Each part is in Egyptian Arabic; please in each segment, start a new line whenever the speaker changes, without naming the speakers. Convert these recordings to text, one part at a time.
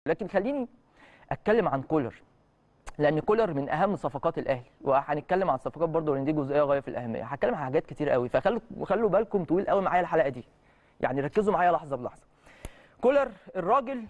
لكن خليني اتكلم عن كولر لان كولر من اهم صفقات الاهلي وهنتكلم عن صفقات برضه لان دي جزئيه غايه في الاهميه هتكلم عن حاجات كتير قوي فخلوا خلوا بالكم طويل قوي معايا الحلقه دي يعني ركزوا معايا لحظه بلحظه كولر الراجل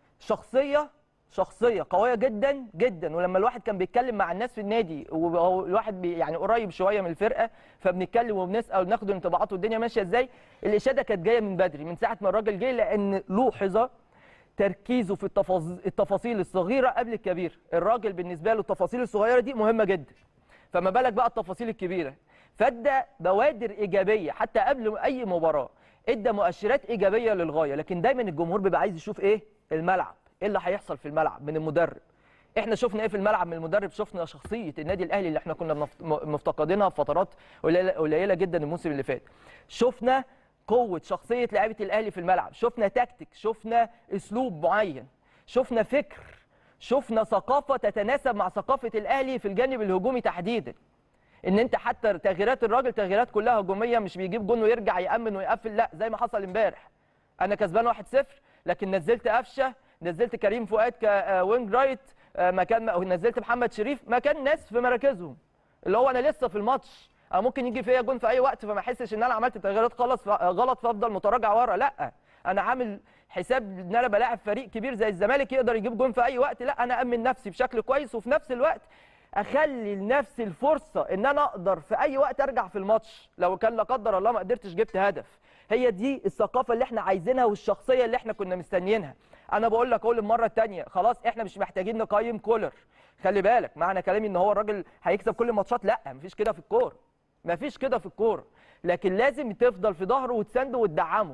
شخصيه شخصيه قويه جدا جدا ولما الواحد كان بيتكلم مع الناس في النادي والواحد بي يعني قريب شويه من الفرقه فبنتكلم وبنسال وناخد انطباعات والدنيا ماشيه ازاي الاشاده كانت جايه من بدري من ساعه ما الراجل جه لان لوحظ تركيزه في التفاصيل التفاصيل الصغيره قبل الكبيره الراجل بالنسبه له التفاصيل الصغيره دي مهمه جدا فما بالك بقى التفاصيل الكبيره فادى بوادر ايجابيه حتى قبل اي مباراه ادى مؤشرات ايجابيه للغايه لكن دايما الجمهور بيبقى عايز يشوف ايه الملعب ايه اللي هيحصل في الملعب من المدرب احنا شفنا ايه في الملعب من المدرب شفنا شخصيه النادي الاهلي اللي احنا كنا مفتقدينها في فترات قليله جدا الموسم اللي فات شفنا قوه شخصيه لعيبه الاهلي في الملعب شفنا تكتيك شفنا اسلوب معين شفنا فكر شفنا ثقافه تتناسب مع ثقافه الاهلي في الجانب الهجومي تحديدا ان انت حتى تغييرات الراجل تغييرات كلها هجوميه مش بيجيب جون ويرجع يامن ويقفل لا زي ما حصل امبارح انا كسبان 1-0 لكن نزلت قفشه نزلت كريم فؤاد كوينج رايت مكان نزلت محمد شريف مكان ناس في مراكزهم اللي هو انا لسه في الماتش أو ممكن يجي فيا جون في اي وقت فما احسش ان انا عملت تغييرات خلاص غلط فافضل متراجع ورا لا انا عامل حساب ان انا بلاعب فريق كبير زي الزمالك يقدر يجيب جون في اي وقت لا انا امن نفسي بشكل كويس وفي نفس الوقت اخلي لنفسي الفرصه ان انا اقدر في اي وقت ارجع في الماتش لو كان لا قدر الله ما قدرتش جبت هدف هي دي الثقافه اللي احنا عايزينها والشخصيه اللي احنا كنا مستنيينها انا بقول لك اقول المره الثانيه خلاص احنا مش محتاجين نقيم كولر خلي بالك معنى كلامي ان هو الراجل هيكسب كل الماتشات لا مفيش كده في الكوره مفيش كده في الكوره لكن لازم تفضل في ظهره وتسنده وتدعمه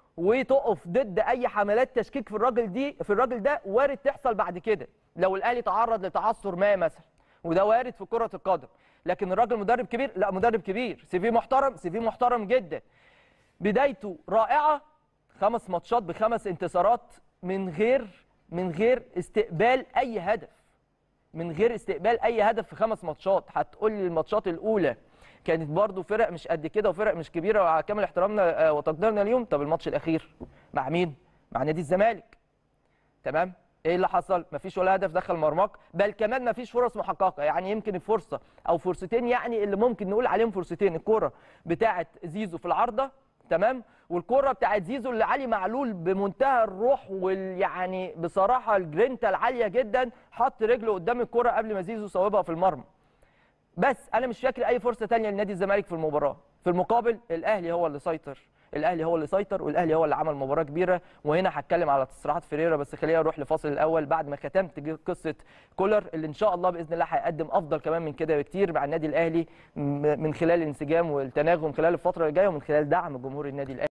وتقف ضد اي حملات تشكيك في الراجل دي في الراجل ده وارد تحصل بعد كده لو الاهلي تعرض لتعثر ما مثلا وده وارد في كره القدم لكن الراجل مدرب كبير لا مدرب كبير سي في محترم سي في محترم جدا بدايته رائعه خمس ماتشات بخمس انتصارات من غير من غير استقبال اي هدف من غير استقبال اي هدف في خمس ماتشات هتقول لي الماتشات الاولى كانت برضو فرق مش قد كده وفرق مش كبيره وعلى كامل احترامنا وتقديرنا اليوم طب الماتش الاخير مع مين مع نادي الزمالك تمام ايه اللي حصل مفيش ولا هدف دخل مرماك بل كمان مفيش فرص محققه يعني يمكن الفرصه او فرصتين يعني اللي ممكن نقول عليهم فرصتين الكوره بتاعه زيزو في العارضه تمام والكره بتاعت زيزو اللي علي معلول بمنتهى الروح واليعني بصراحه الجرينتا العاليه جدا حط رجله قدام الكره قبل ما زيزو صوبها في المرمى بس انا مش فاكر اي فرصه ثانيه لنادي الزمالك في المباراه في المقابل الاهلي هو اللي سيطر الاهلي هو اللي سيطر والاهلي هو اللي عمل مباراه كبيره وهنا هتكلم على تصريحات فيريرا بس خلينا نروح لفاصل الاول بعد ما ختمت قصه كولر اللي ان شاء الله باذن الله هيقدم افضل كمان من كده بكتير مع النادي الاهلي من خلال الانسجام والتناغم خلال الفتره اللي جايه ومن خلال دعم جمهور النادي الاهلي